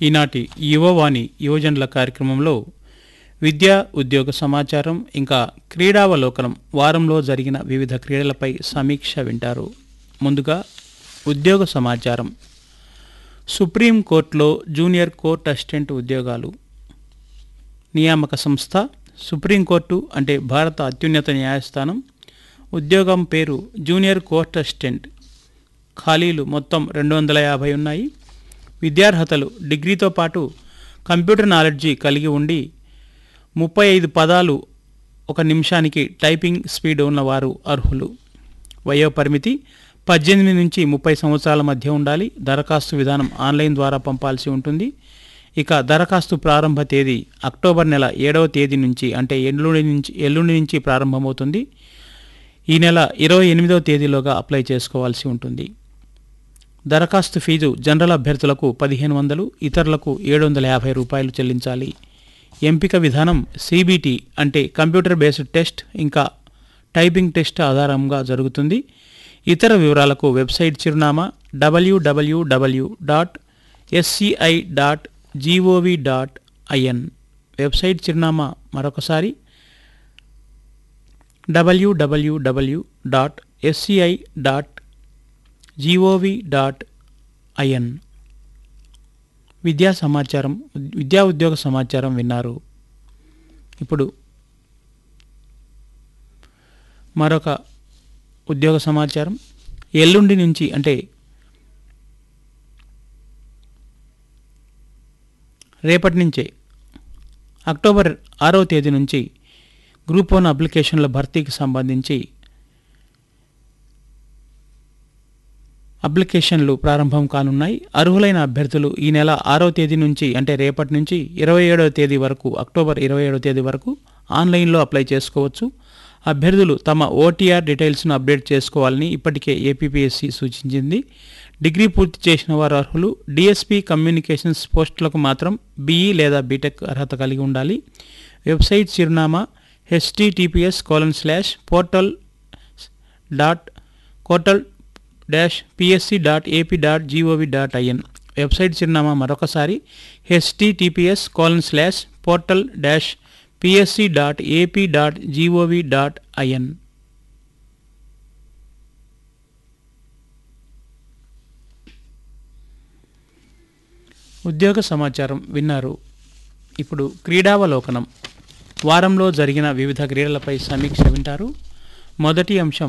ఈనాటి యువవాణి యువజనుల కార్యక్రమంలో విద్యా ఉద్యోగ సమాచారం ఇంకా క్రీడావలోకనం వారంలో జరిగిన వివిధ క్రీడలపై సమీక్ష వింటారు ముందుగా ఉద్యోగ సమాచారం సుప్రీంకోర్టులో జూనియర్ కోర్ట్ అసిస్టెంట్ ఉద్యోగాలు నియామక సంస్థ సుప్రీంకోర్టు అంటే భారత అత్యున్నత న్యాయస్థానం ఉద్యోగం పేరు జూనియర్ కోర్ట్ అసిస్టెంట్ ఖాళీలు మొత్తం రెండు వందల యాభై ఉన్నాయి విద్యార్హతలు డిగ్రీతో పాటు కంప్యూటర్ నాలెడ్జి కలిగి ఉండి ముప్పై ఐదు పదాలు ఒక నిమిషానికి టైపింగ్ స్పీడ్ ఉన్నవారు అర్హులు వయోపరిమితి పద్దెనిమిది నుంచి ముప్పై సంవత్సరాల మధ్య ఉండాలి దరఖాస్తు విధానం ఆన్లైన్ ద్వారా పంపాల్సి ఉంటుంది ఇక దరఖాస్తు ప్రారంభ తేదీ అక్టోబర్ నెల ఏడవ తేదీ నుంచి అంటే ఎల్లుండి నుంచి ఎల్లుండి నుంచి ప్రారంభమవుతుంది ఈ నెల ఇరవై ఎనిమిదవ తేదీలోగా అప్లై చేసుకోవాల్సి ఉంటుంది దరఖాస్తు ఫీజు జనరల్ అభ్యర్థులకు పదిహేను వందలు ఇతరులకు ఏడు వందల యాభై రూపాయలు చెల్లించాలి ఎంపిక విధానం సిబిటి అంటే కంప్యూటర్ బేస్డ్ టెస్ట్ ఇంకా టైపింగ్ టెస్ట్ ఆధారంగా జరుగుతుంది ఇతర వివరాలకు వెబ్సైట్ చిరునామా W W W dot SCI dot GOV dot IN website చిరునామా మరొకసారి W W W dot SCI dot GOV dot IN విద్యా సమాచారం విద్యా ఉద్యోగ సమాచారం విన్నారు ఇప్పుడు మరొక ఉద్యోగ సమాచారం ఎల్లుండి నుంచి అంటే రేపటి నుంచే అక్టోబర్ ఆరవ తేదీ నుంచి గ్రూప్ వన్ అప్లికేషన్ల భర్తీకి సంబంధించి అప్లికేషన్లు ప్రారంభం కానున్నాయి అర్హులైన అభ్యర్థులు ఈ నెల ఆరో తేదీ నుంచి అంటే రేపటి నుంచి ఇరవై ఏడవ తేదీ వరకు అక్టోబర్ ఇరవై ఏడవ తేదీ వరకు ఆన్లైన్లో అప్లై చేసుకోవచ్చు అభ్యర్థులు తమ ఓటీఆర్ డీటెయిల్స్ను అప్డేట్ చేసుకోవాలని ఇప్పటికే ఏపీపీఎస్సీ సూచించింది డిగ్రీ పూర్తి చేసిన వారు అర్హులు డిఎస్పీ కమ్యూనికేషన్స్ పోస్టులకు మాత్రం బీఈ లేదా బీటెక్ అర్హత కలిగి ఉండాలి వెబ్సైట్ చిరునామా HTTPS colon slash portal dot కోటల్ dash PSC dot AP dot GOV dot IN website చిరునామా మరొకసారి HTTPS colon slash portal dash PSC dot AP dot GOV dot IN ఉద్యోగ సమాచారం విన్నారు ఇప్పుడు క్రీడావలోకనం వారంలో జరిగిన వివిధ క్రీడలపై సమీక్ష వింటారు మొదటి అంశం